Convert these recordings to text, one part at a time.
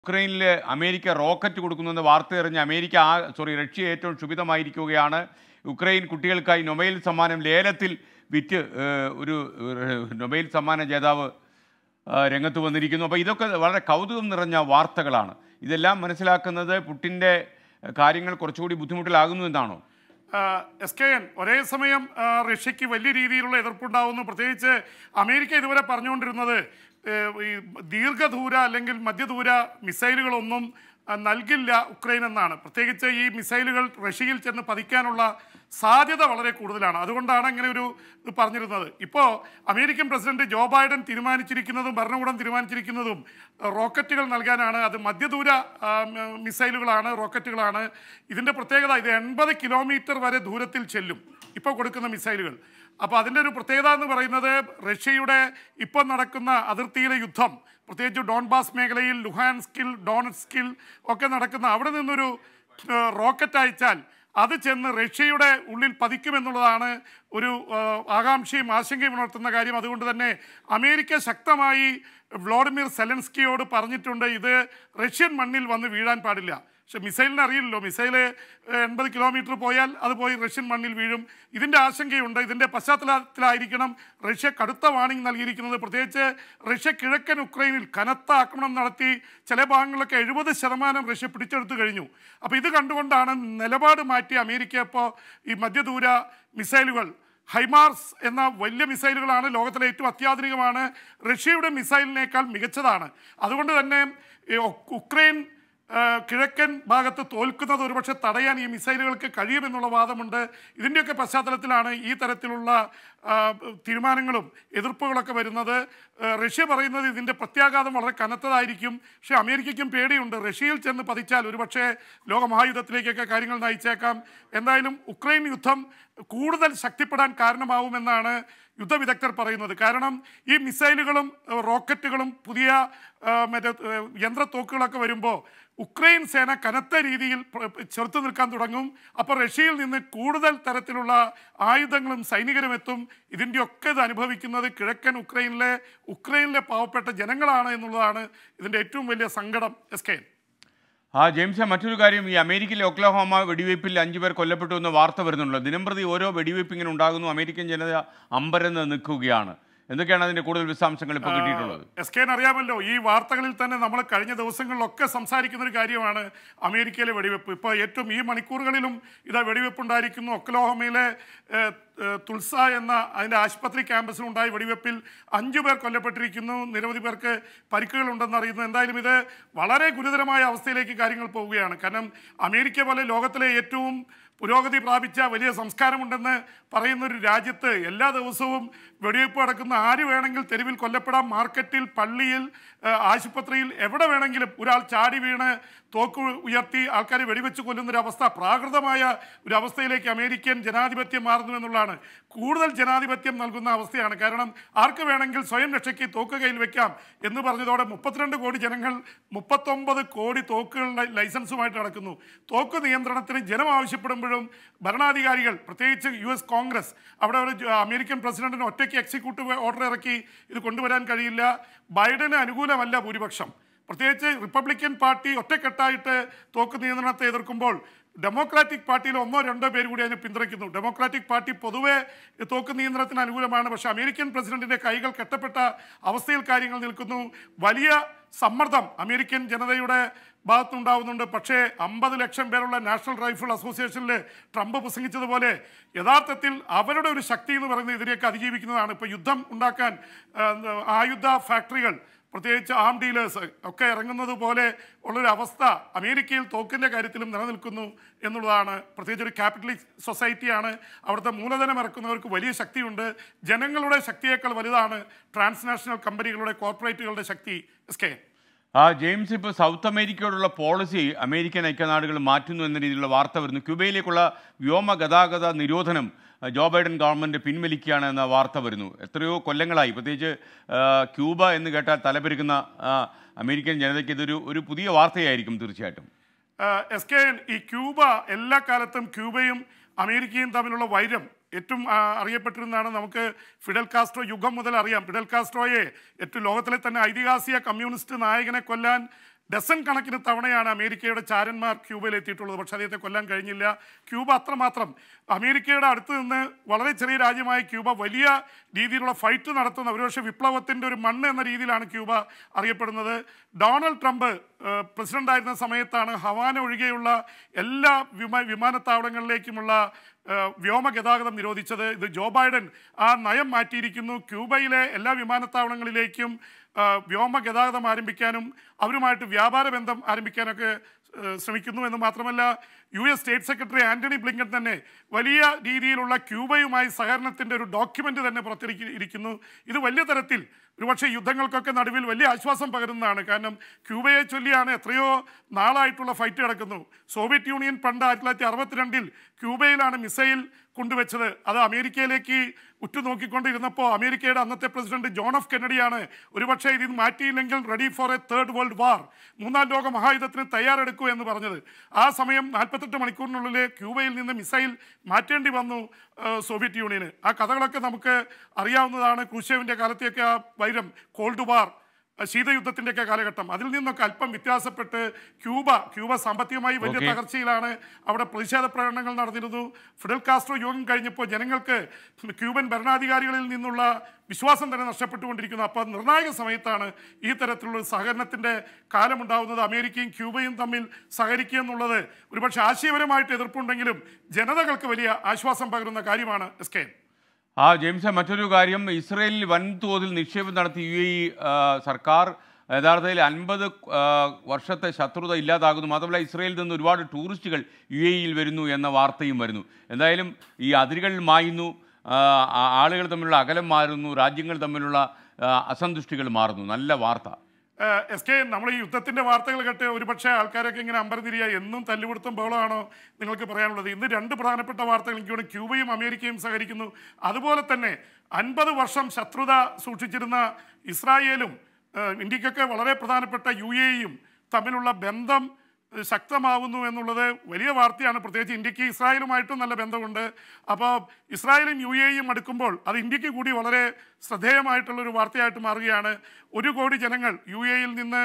ഉക്രൈനിൽ America rocket കൊടുക്കുന്നുവെന്ന് വാർത്ത എറിഞ്ഞ് America ആ സോറി റഷ്യ ഏറ്റവും ക്ഷുഭിതമായിരിക്കുകയാണ് ഉക്രൈൻ കുട്ടികൾക്കായി നൊബേൽ സമ്മാനം ലേലത്തിൽ വിറ്റ് ഏഹ്, ഒരു ഏഹ്, നൊബേൽ സമ്മാന ജേതാവ് ആ, രംഗത്ത് വന്നിരിക്കുന്നു അപ്പോൾ ഇതൊക്കെ വളരെ കൗതുകം നിറഞ്ഞ വാർത്തകളാണ് ഇതെല്ലാം മനസ്സിലാക്കുന്നത് പുട്ടിൻ്റെ കാര്യങ്ങൾ കുറച്ചുകൂടി ബുദ്ധിമുട്ടിലാകുന്നു എന്നാണോ എസ് കെ എൻ ഒരേ സമയം ആ, റഷ്യക്ക് വലിയ രീതിയിലുള്ള എതിർപ്പുണ്ടാവുന്നു പ്രത്യേകിച്ച് അമേരിക്ക ഇതുവരെ പറഞ്ഞുകൊണ്ടിരുന്നത് ഏ, ഈ ദീർഘദൂര അല്ലെങ്കിൽ മധ്യദൂര മിസൈലുകളൊന്നും ആ, നൽകില്ല ഉക്രൈൻ എന്നാണ് പ്രത്യേകിച്ച് ഈ മിസൈലുകൾ റഷ്യയിൽ ചെന്ന് പതിക്കാനുള്ള സാധ്യത വളരെ കൂടുതലാണ് അതുകൊണ്ടാണ് അങ്ങനെ ഒരു ഇത് പറഞ്ഞിരുന്നത് ഇപ്പോൾ അമേരിക്കൻ പ്രസിഡന്റ് ജോ ബൈഡൻ തീരുമാനിച്ചിരിക്കുന്നതും ഭരണകൂടം തീരുമാനിച്ചിരിക്കുന്നതും ആ, റോക്കറ്റുകൾ നൽകാനാണ് അത് മധ്യദൂര ആ, മ- മിസൈലുകളാണ് റോക്കറ്റുകളാണ് ഇതിൻ്റെ പ്രത്യേകത ഇത് എൺപത് കിലോമീറ്റർ വരെ ദൂരത്തിൽ ചെല്ലും ഇപ്പോൾ കൊടുക്കുന്ന മിസൈലുകൾ അപ്പോൾ അതിൻ്റെ ഒരു പ്രത്യേകത എന്ന് പറയുന്നത് റഷ്യയുടെ ഇപ്പോൾ നടക്കുന്ന അതിർത്തിയിലെ യുദ്ധം പ്രത്യേകിച്ച് ഡോൺബാസ് മേഖലയിൽ ലുഹാൻസ്കിൽ ഡോണസ്കിൽ ഒക്കെ നടക്കുന്ന അവിടെ നിന്നൊരു ഏഹ്, റോക്കറ്റ് അയച്ചാൽ അത് ചെന്ന് റഷ്യയുടെ ഉള്ളിൽ പതിക്കുമെന്നുള്ളതാണ് ഒരു ഏഹ്, ആകാംക്ഷയും ആശങ്കയും ഉണർത്തുന്ന കാര്യം അതുകൊണ്ട് തന്നെ അമേരിക്ക ശക്തമായി വ്ളോഡിമിർ സെലൻസ്കിയോട് പറഞ്ഞിട്ടുണ്ട് ഇത് റഷ്യൻ മണ്ണിൽ വന്ന് വീഴാൻ പാടില്ല പക്ഷെ മിസൈലിന് അറിയില്ലല്ലോ മിസൈൽ എൺപത് കിലോമീറ്റർ പോയാൽ അത് പോയി റഷ്യൻ മണ്ണിൽ വീഴും ഇതിൻ്റെ ആശങ്കയുണ്ട് ഇതിൻ്റെ പശ്ചാത്തലത്തിലായിരിക്കണം റഷ്യ കടുത്ത വാണിംഗ് നൽകിയിരിക്കുന്നത് പ്രത്യേകിച്ച് റഷ്യ കിഴക്കൻ ഉക്രൈനിൽ കനത്ത ആക്രമണം നടത്തി ചില ഭാഗങ്ങളിലൊക്കെ എഴുപത് ശതമാനം റഷ്യ പിടിച്ചെടുത്തു കഴിഞ്ഞു അപ്പോൾ ഇത് കണ്ടുകൊണ്ടാണ് നിലപാട് മാറ്റി അമേരിക്ക ഇപ്പോൾ ഈ മധ്യദൂര മിസൈലുകൾ ഹൈമാർസ് എന്ന വലിയ മിസൈലുകളാണ് ലോകത്തിലെ ഏറ്റവും അത്യാധുനികമാണ് റഷ്യയുടെ മിസൈലിനേക്കാൾ മികച്ചതാണ് അതുകൊണ്ട് തന്നെ ഈ ഉക്- ഉക്രൈൻ ആ, കിഴക്കൻ ഭാഗത്ത് തോൽക്കുന്നത് ഒരുപക്ഷെ തടയാൻ ഈ മിസൈലുകൾക്ക് കഴിയുമെന്നുള്ള വാദമുണ്ട് ഇതിൻ്റെയൊക്കെ പശ്ചാത്തലത്തിലാണ് ഈ തരത്തിലുള്ള ആ, തീരുമാനങ്ങളും എതിർപ്പുകളൊക്കെ വരുന്നത് ആ, റഷ്യ പറയുന്നത് ഇതിൻ്റെ പ്രത്യാഘാതം വളരെ കനത്തതായിരിക്കും പക്ഷേ അമേരിക്കയ്ക്കും പേടിയുണ്ട് റഷ്യയിൽ ചെന്ന് പതിച്ചാൽ ഒരുപക്ഷെ ലോകമഹായുദ്ധത്തിലേക്കൊക്കെ കാര്യങ്ങൾ നയിച്ചേക്കാം എന്തായാലും ഉക്രൈൻ യുദ്ധം കൂടുതൽ ശക്തിപ്പെടാൻ കാരണമാവുമെന്നാണ് യുദ്ധവിദഗ്ധർ പറയുന്നത് കാരണം ഈ മിസൈലുകളും ഏഹ്, റോക്കറ്റുകളും പുതിയ ഏഹ്, മറ്റേ ഏഹ്, യന്ത്രത്തോക്കുകളൊക്കെ വരുമ്പോൾ ഉക്രൈൻ സേന കനത്ത രീതിയിൽ പ്ര- ചെറുത്തു നിൽക്കാൻ തുടങ്ങും അപ്പോൾ റഷ്യയിൽ നിന്ന് കൂടുതൽ തരത്തിലുള്ള ആയുധങ്ങളും സൈനികരും എത്തും ഇതിൻ്റെയൊക്കെ ഇത് അനുഭവിക്കുന്നത് കിഴക്കൻ ഉക്രൈനിലെ ഉക്രൈനിലെ പാവപ്പെട്ട ജനങ്ങളാണ് എന്നുള്ളതാണ് ഇതിൻ്റെ ഏറ്റവും വലിയ സങ്കടം എസ് കെ ആ ജെയിംസ് മറ്റൊരു കാര്യം ഈ അമേരിക്കയിലെ ഒക്ലഹോമ വെടിവയ്പ്പിൽ അഞ്ചു പേർ കൊല്ലപ്പെട്ടു എന്ന വാർത്ത വരുന്നുണ്ടല്ലോ ദിനംപ്രതി ഓരോ വെടിവയ്പ്പ് ഇങ്ങനെ ഉണ്ടാകുന്നു അമേരിക്കൻ ജനത അമ്പരന്ന് നിൽക്കുകയാണ് എന്തൊക്കെയാണ് അതിന്റെ കൂടുതൽ വിശദാംശങ്ങൾ ഇപ്പോൾ കിട്ടിയിട്ടുള്ളത് എസ് കെൻ അറിയാമല്ലോ ഈ വാർത്തകളിൽ തന്നെ നമ്മൾ കഴിഞ്ഞ ദിവസങ്ങളിലൊക്കെ സംസാരിക്കുന്ന ഒരു കാര്യമാണ് അമേരിക്കയിലെ വെടിവെപ്പ് ഇപ്പോൾ ഏറ്റവും ഈ മണിക്കൂറുകളിലും ഇതാ വെടിവെപ്പ് ഉണ്ടായിരിക്കുന്നു ഒക്ലോഹോമയിലെ ഏഹ്, ഏഹ്, തുൾസ എന്ന അതിൻ്റെ ആശുപത്രി ക്യാമ്പസിലുണ്ടായ വെടിവെപ്പിൽ അഞ്ചു പേർ കൊല്ലപ്പെട്ടിരിക്കുന്നു നിരവധി പേർക്ക് പരിക്കുകൾ ഉണ്ടെന്ന് അറിയുന്നു എന്തായാലും ഇത് വളരെ ഗുരുതരമായ അവസ്ഥയിലേക്ക് കാര്യങ്ങൾ പോവുകയാണ് കാരണം അമേരിക്ക പോലെ ലോകത്തിലെ ഏറ്റവും പുരോഗതി പ്രാപിച്ച വലിയ സംസ്കാരമുണ്ടെന്ന് പറയുന്ന ഒരു രാജ്യത്ത് എല്ലാ ദിവസവും വെടിവെപ്പ് നടക്കുന്ന ആര് വേണമെങ്കിൽ തെരുവിൽ കൊല്ലപ്പെടാം മാർക്കറ്റിൽ പള്ളിയിൽ ആ, ആശുപത്രിയിൽ എവിടെ വേണമെങ്കിലും ഒരാൾ ചാടി വീണ് തോക്ക് ഉയർത്തി ആൾക്കാരെ വെടിവെച്ച് കൊല്ലുന്ന ഒരു അവസ്ഥ പ്രാകൃതമായ ഒരു അവസ്ഥയിലേക്ക് അമേരിക്കൻ ജനാധിപത്യം മാറുന്നു എന്നുള്ളതാണ് കൂടുതൽ ജനാധിപത്യം നൽകുന്ന അവസ്ഥയാണ് കാരണം ആർക്ക് വേണമെങ്കിൽ സ്വയം രക്ഷയ്ക്ക് തോക്ക് കയ്യിൽ വെക്കാം എന്ന് പറഞ്ഞതോടെ മുപ്പത്തിരണ്ട് കോടി ജനങ്ങൾ മുപ്പത്തൊമ്പത് കോടി തോക്കുകളുടെ ലൈസൻസുമായിട്ട് നടക്കുന്നു തോക്ക് നിയന്ത്രണത്തിന് ജനം ആവശ്യപ്പെടുമ്പോഴും ഭരണാധികാരികൾ പ്രത്യേകിച്ച് യു എസ് കോൺഗ്രസ് അവിടെ ഒരു ജ- അമേരിക്കൻ പ്രസിഡന്റിന് ഒറ്റയ്ക്ക് എക്സിക്യൂട്ടീവ് ഓർഡർ ഇറക്കി ഇത് കൊണ്ടുവരാൻ കഴിയില്ല ബൈഡന് അനുകൂലമല്ല ഭൂരിപക്ഷം പ്രത്യേകിച്ച് റിപ്പബ്ലിക്കൻ പാർട്ടി ഒറ്റക്കെട്ടായിട്ട് തോക്ക് നിയന്ത്രണത്തെ എതിർക്കുമ്പോൾ ഡെമോക്രാറ്റിക് പാർട്ടിയിൽ ഒന്നോ രണ്ടോ പേര് കൂടി അതിനെ പിന്തുണയ്ക്കുന്നു ഡെമോക്രാറ്റിക് പാർട്ടി പൊതുവെ തോക്ക് നിയന്ത്രണത്തിന് അനുകൂലമാണ് പക്ഷേ അമേരിക്കൻ പ്രസിഡന്റിന്റെ കൈകൾ കെട്ടപ്പെട്ട അവസ്ഥയിൽ കാര്യങ്ങൾ നിൽക്കുന്നു വലിയ സമ്മർദ്ദം അമേരിക്കൻ ജനതയുടെ ഭാഗത്തുണ്ടാവുന്നുണ്ട് പക്ഷേ അമ്പത് ലക്ഷം പേരുള്ള നാഷണൽ റൈഫിൾ അസോസിയേഷനിൽ ട്രംപ് പ്രസംഗിച്ചതുപോലെ യഥാർത്ഥത്തിൽ അവരുടെ ഒരു ശക്തി എന്ന് പറയുന്നത് ഇതിനെയൊക്കെ അതിജീവിക്കുന്നതാണ് ഇപ്പോൾ യുദ്ധം ഉണ്ടാക്കാൻ ആ, ആയുധ ഫാക്ടറികൾ പ്രത്യേകിച്ച് ആം ഡീലേഴ്സ് ഒക്കെ ഇറങ്ങുന്നത് പോലെ ഉള്ളൊരു അവസ്ഥ അമേരിക്കയിൽ തോക്കിൻ്റെ കാര്യത്തിലും നിലനിൽക്കുന്നു എന്നുള്ളതാണ് പ്രത്യേകിച്ച് ഒരു ക്യാപിറ്റലിസ്റ്റ് സൊസൈറ്റിയാണ് അവിടുത്തെ മൂലധനം ഇറക്കുന്നവർക്ക് വലിയ ശക്തിയുണ്ട് ജനങ്ങളുടെ ശക്തിയേക്കാൾ വലുതാണ് ട്രാൻസ്നാഷണൽ കമ്പനികളുടെ കോർപ്പറേറ്റുകളുടെ ശക്തി എസ് കെ ആ ജെയിംസ് ഇപ്പോൾ സൗത്ത് അമേരിക്കയോടുള്ള പോളിസി അമേരിക്കൻ ഐക്യനാടുകൾ മാറ്റുന്നു എന്ന രീതിയിലുള്ള വാർത്ത വരുന്നു ക്യൂബയിലേക്കുള്ള വ്യോമ ഗതാഗത നിരോധനം ആ, ജോ ബൈഡൻ ഗവൺമെൻറ് പിൻവലിക്കുകയാണ് എന്ന വാർത്ത വരുന്നു എത്രയോ കൊല്ലങ്ങളായി പ്രത്യേകിച്ച് ആ, ക്യൂബ എന്ന് കേട്ടാൽ തലപെരുക്കുന്ന ആ, അമേരിക്കൻ ജനതയ്ക്ക് ഇതൊരു ഒരു പുതിയ വാർത്തയായിരിക്കും തീർച്ചയായിട്ടും എസ് കെ എൻ ഈ ക്യൂബ എല്ലാ കാലത്തും ക്യൂബയും അമേരിക്കയും തമ്മിലുള്ള വൈരം ഏറ്റവും ആ, അറിയപ്പെട്ടിരുന്നതാണ് നമുക്ക് ഫിഡൽ കാസ്ട്രോ യുഗം മുതൽ അറിയാം ഫിഡൽ കാസ്ട്രോയെ ഏറ്റവും ലോകത്തിലെ തന്നെ ഐതിഹാസിക കമ്മ്യൂണിസ്റ്റ് നായകനെ കൊല്ലാൻ ഡസൻ കണക്കിന് തവണയാണ് അമേരിക്കയുടെ ചാരന്മാർ ക്യൂബയിൽ എത്തിയിട്ടുള്ളത് പക്ഷേ അദ്ദേഹത്തെ കൊല്ലാൻ കഴിഞ്ഞില്ല ക്യൂബ അത്രമാത്രം അമേരിക്കയുടെ അടുത്ത് നിന്ന് വളരെ ചെറിയ രാജ്യമായ ക്യൂബ വലിയ രീതിയിലുള്ള ഫൈറ്റ് നടത്തുന്ന ഒരുപക്ഷെ വിപ്ലവത്തിൻ്റെ ഒരു മണ്ണ് എന്ന രീതിയിലാണ് ക്യൂബ അറിയപ്പെടുന്നത് ഡൊണാൾഡ് ട്രംപ് ഏഹ്, പ്രസിഡന്റായിരുന്ന സമയത്താണ് ഹവാന ഒഴികെയുള്ള എല്ലാ വിമാ വിമാനത്താവളങ്ങളിലേക്കുമുള്ള ഏഹ്, വ്യോമ ഗതാഗതം നിരോധിച്ചത് ഇത് ജോ ബൈഡൻ ആ നയം മാറ്റിയിരിക്കുന്നു ക്യൂബയിലെ എല്ലാ വിമാനത്താവളങ്ങളിലേക്കും ആ, വ്യോമ ഗതാഗതം ആരംഭിക്കാനും അവരുമായിട്ട് വ്യാപാര ബന്ധം ആരംഭിക്കാനൊക്കെ ഏഹ്, ശ്രമിക്കുന്നു എന്ന് മാത്രമല്ല U S state secretary Antony Blinken തന്നെ വലിയ രീതിയിലുള്ള ക്യൂബയുമായി സഹകരണത്തിൻ്റെ ഒരു ഡോക്യുമെൻ്റ് തന്നെ പുറത്തിറക്കി ഇരിക്കുന്നു ഇത് വലിയ തരത്തിൽ ഒരുപക്ഷെ യുദ്ധങ്ങൾക്കൊക്കെ നടുവിൽ വലിയ ആശ്വാസം പകരുന്നതാണ് കാരണം ക്യൂബയെ ചൊല്ലിയാണ് എത്രയോ നാളായിട്ടുള്ള ഫൈറ്റ് നടക്കുന്നു സോവിയറ്റ് യൂണിയൻ പണ്ട് ആയിരത്തി തൊള്ളായിരത്തി അറുപത്തിരണ്ടിൽ ക്യൂബയിലാണ് മിസൈൽ കൊണ്ടുവച്ചത് അത് അമേരിക്കയിലേക്ക് ഉറ്റുനോക്കിക്കൊണ്ടിരുന്നപ്പോൾ അമേരിക്കയുടെ അന്നത്തെ പ്രസിഡന്റ് ജോൺ എഫ് കെന്നഡിയാണ് ഒരുപക്ഷെ ഇത് മാറ്റിയില്ലെങ്കിൽ ready for a third world war മൂന്നാം ലോക മഹായുദ്ധത്തിന് തയ്യാറെടുക്കൂ എന്ന് പറഞ്ഞത് ആ സമയം നാൽപ്പത്തെട്ട് മണിക്കൂറിനുള്ളിൽ ക്യൂബയിൽ നിന്ന് മിസൈൽ മാറ്റേണ്ടി വന്നു ആ, സോവിയറ്റ് യൂണിയന് ആ കഥകളൊക്കെ നമുക്ക് അറിയാവുന്നതാണ് ക്രൂഷേവിൻ്റെ കാലത്തെയൊക്കെ ആ വൈരം കോൾഡ് വാർ ശീതയുദ്ധത്തിൻ്റെയൊക്കെ കാലഘട്ടം അതിൽ നിന്നൊക്കെ അല്പം വ്യത്യാസപ്പെട്ട് ക്യൂബ ക്യൂബ സാമ്പത്തികമായി വലിയ Okay. തകർച്ചയിലാണ് അവിടെ പ്രതിഷേധ പ്രകടനങ്ങൾ നടന്നിരുന്നു ഫിഡൽ കാസ്ട്രോ യോഗം കഴിഞ്ഞപ്പോൾ ജനങ്ങൾക്ക് ക്യൂബൻ ഭരണാധികാരികളിൽ നിന്നുള്ള വിശ്വാസം തന്നെ നഷ്ടപ്പെട്ടുകൊണ്ടിരിക്കുന്നു അപ്പോൾ നിർണായക സമയത്താണ് ഈ തരത്തിലുള്ള ഒരു സഹകരണത്തിൻ്റെ കാലമുണ്ടാവുന്നത് അമേരിക്കയും ക്യൂബയും തമ്മിൽ സഹകരിക്കുക എന്നുള്ളത് ഒരുപക്ഷെ ആശയപരമായിട്ട് എതിർപ്പുണ്ടെങ്കിലും ജനതകൾക്ക് വലിയ ആശ്വാസം പകരുന്ന കാര്യമാണ് എസ് കെ ആ ജെയിംസ് മറ്റൊരു കാര്യം ഇസ്രയേലിൽ വൻതോതിൽ നിക്ഷേപം നടത്തി യു എ ഇ സർക്കാർ യഥാർത്ഥത്തിൽ അൻപത് വർഷത്തെ ശത്രുത ഇല്ലാതാകുന്നു മാത്രമല്ല ഇസ്രയേലിൽ നിന്ന് ഒരുപാട് ടൂറിസ്റ്റുകൾ യു എ ഇയിൽ വരുന്നു എന്ന വാർത്തയും വരുന്നു എന്തായാലും ഈ അതിരുകൾ മായുന്നു ആ, ആ- ആളുകൾ തമ്മിലുള്ള അകലം മാറുന്നു രാജ്യങ്ങൾ തമ്മിലുള്ള ആ, അസന്തുഷ്ടികൾ മാറുന്നു നല്ല വാർത്ത ഏഹ് എസ് കെ നമ്മൾ ഈ യുദ്ധത്തിന്റെ വാർത്തകൾ കേട്ട് ഒരുപക്ഷെ ആൾക്കാരൊക്കെ ഇങ്ങനെ അമ്പരതിരിയ എന്നും തല്ലുപിടുത്തം ബഹളമാണോ നിങ്ങൾക്ക് പറയാനുള്ളത് ഇന്ന് രണ്ട് പ്രധാനപ്പെട്ട വാർത്തകൾ എനിക്ക് തോന്നുന്നു ക്യൂബയും അമേരിക്കയും സഹകരിക്കുന്നു അതുപോലെ തന്നെ അൻപത് വർഷം ശത്രുത സൂക്ഷിച്ചിരുന്ന ഇസ്രായേലും ഏഹ് ഇന്ത്യക്കൊക്കെ വളരെ പ്രധാനപ്പെട്ട യു എയും തമ്മിലുള്ള ബന്ധം ഏഹ് ശക്തമാവുന്നു എന്നുള്ളത് വലിയ വാർത്തയാണ് പ്രത്യേകിച്ച് ഇന്ത്യക്ക് ഇസ്രായേലുമായിട്ടും നല്ല ബന്ധമുണ്ട് അപ്പോൾ ഇസ്രായേലും യു എയും അടുക്കുമ്പോൾ അത് ഇന്ത്യക്ക് കൂടി വളരെ ശ്രദ്ധേയമായിട്ടുള്ളൊരു വാർത്തയായിട്ട് മാറുകയാണ് ഒരു കോടി ജനങ്ങൾ യു എയിൽ നിന്ന്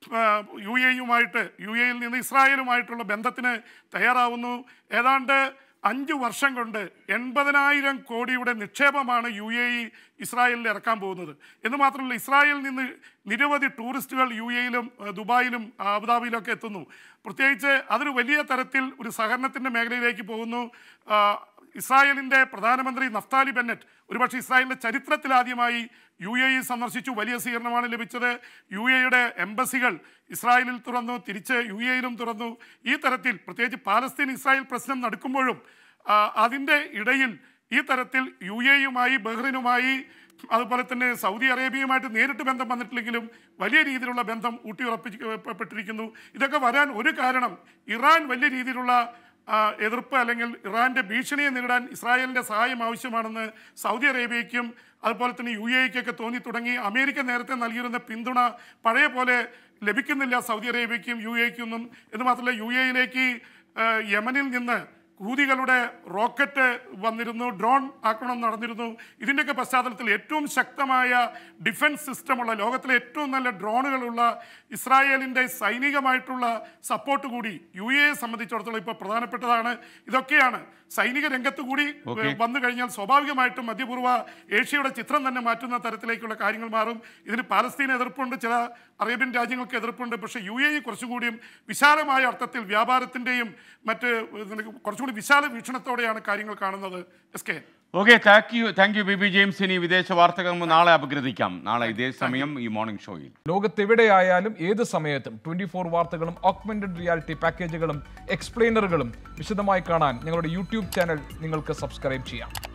യു എയുമായിട്ട് യു എയിൽ നിന്ന് ഇസ്രായേലുമായിട്ടുള്ള ബന്ധത്തിന് തയ്യാറാവുന്നു ഏതാണ്ട് അഞ്ച് വർഷം കൊണ്ട് എൺപതിനായിരം കോടിയുടെ നിക്ഷേപമാണ് യു എ ഇ ഇസ്രായേലിൽ ഇറക്കാൻ പോകുന്നത് എന്ന് മാത്രമല്ല ഇസ്രായേലിൽ നിന്ന് നിരവധി ടൂറിസ്റ്റുകൾ യു എയിലും ഏഹ്, ദുബായിലും അബുദാബിയിലൊക്കെ എത്തുന്നു പ്രത്യേകിച്ച് അതൊരു വലിയ തരത്തിൽ ഒരു സഹകരണത്തിൻ്റെ മേഖലയിലേക്ക് പോകുന്നു ആ, ഇസ്രായേലിൻ്റെ പ്രധാനമന്ത്രി നഫ്താലി ബെന്നറ്റ് ഒരുപക്ഷെ ഇസ്രായേലിൻ്റെ ചരിത്രത്തിലാദ്യമായി യു എ ഇ സന്ദർശിച്ചു വലിയ സ്വീകരണമാണ് ലഭിച്ചത് യു എയുടെ എംബസികൾ ഇസ്രായേലിൽ തുറന്നു തിരിച്ച് യു എയിലും തുറന്നു ഈ തരത്തിൽ പ്രത്യേകിച്ച് പാലസ്തീൻ ഇസ്രായേൽ പ്രശ്നം നടക്കുമ്പോഴും ആ, അതിൻ്റെ ഇടയിൽ ഈ തരത്തിൽ യു എയുമായി ബഹ്റിനുമായി അതുപോലെ തന്നെ സൗദി അറേബ്യയുമായിട്ട് നേരിട്ട് ബന്ധം വന്നിട്ടില്ലെങ്കിലും വലിയ രീതിയിലുള്ള ബന്ധം ഊട്ടിയുറപ്പിക്കപ്പെട്ടിരിക്കുന്നു ഇതൊക്കെ വരാൻ ഒരു കാരണം ഇറാൻ വലിയ രീതിയിലുള്ള ആ, എതിർപ്പ് അല്ലെങ്കിൽ ഇറാന്റെ ഭീഷണിയെ നേരിടാൻ ഇസ്രായേലിന്റെ സഹായം ആവശ്യമാണെന്ന് സൗദി അറേബ്യയ്ക്കും അതുപോലെ തന്നെ യു എക്കൊക്കെ തോന്നി തുടങ്ങി അമേരിക്ക നേരത്തെ നൽകിയിരുന്ന പിന്തുണ പഴയ പോലെ ലഭിക്കുന്നില്ല സൗദി അറേബ്യയ്ക്കും യു എക്കൊന്നും എന്ന് മാത്രമല്ല യു എയിലേക്ക് യമനിൽ നിന്ന് ഹൂതികളുടെ റോക്കറ്റ് വന്നിരുന്നു ഡ്രോൺ ആക്രമണം നടന്നിരുന്നു ഇതിൻ്റെയൊക്കെ പശ്ചാത്തലത്തിൽ ഏറ്റവും ശക്തമായ ഡിഫൻസ് സിസ്റ്റമുള്ള ലോകത്തിലെ ഏറ്റവും നല്ല ഡ്രോണുകളുള്ള ഇസ്രായേലിൻ്റെ സൈനികമായിട്ടുള്ള സപ്പോർട്ട് കൂടി യു എയെ സംബന്ധിച്ചിടത്തോളം ഇപ്പോൾ പ്രധാനപ്പെട്ടതാണ് ഇതൊക്കെയാണ് സൈനിക രംഗത്ത് കൂടി Okay. ഏഹ്, വന്നു കഴിഞ്ഞാൽ സ്വാഭാവികമായിട്ടും മധ്യപൂർവ്വ ഏഷ്യയുടെ ചിത്രം തന്നെ മാറ്റുന്ന തരത്തിലേക്കുള്ള കാര്യങ്ങൾ മാറും ഇതിന് പാലസ്തീൻ എതിർപ്പുണ്ട് ചില അറേബ്യൻ രാജ്യങ്ങൾക്ക് എതിർപ്പുണ്ട് പക്ഷേ യു എ ഇ കുറച്ചുകൂടിയും വിശാലമായ അർത്ഥത്തിൽ വ്യാപാരത്തിൻ്റെയും മറ്റ് ഇതിന് കുറച്ചുകൂടി വിശാല വീക്ഷണത്തോടെയാണ് കാര്യങ്ങൾ കാണുന്നത് S K okay thank you thank you B B James ഇനി വിദേശ വാർത്തകൾ നമുക്ക് നാളെ അപഗ്രഥിക്കാം നാളെ ഇതേ സമയം ഈ മോർണിംഗ് ഷോയിൽ ലോകത്തെവിടെയായാലും ഏത് സമയത്തും ട്വന്റി ഫോർ വാർത്തകളും ഓഗ്മെന്റഡ് റിയാലിറ്റി പാക്കേജുകളും എക്സ്പ്ലെയിനറുകളും വിശദമായി കാണാൻ ഞങ്ങളുടെ യൂട്യൂബ് ചാനൽ നിങ്ങൾക്ക് സബ്സ്ക്രൈബ് ചെയ്യാം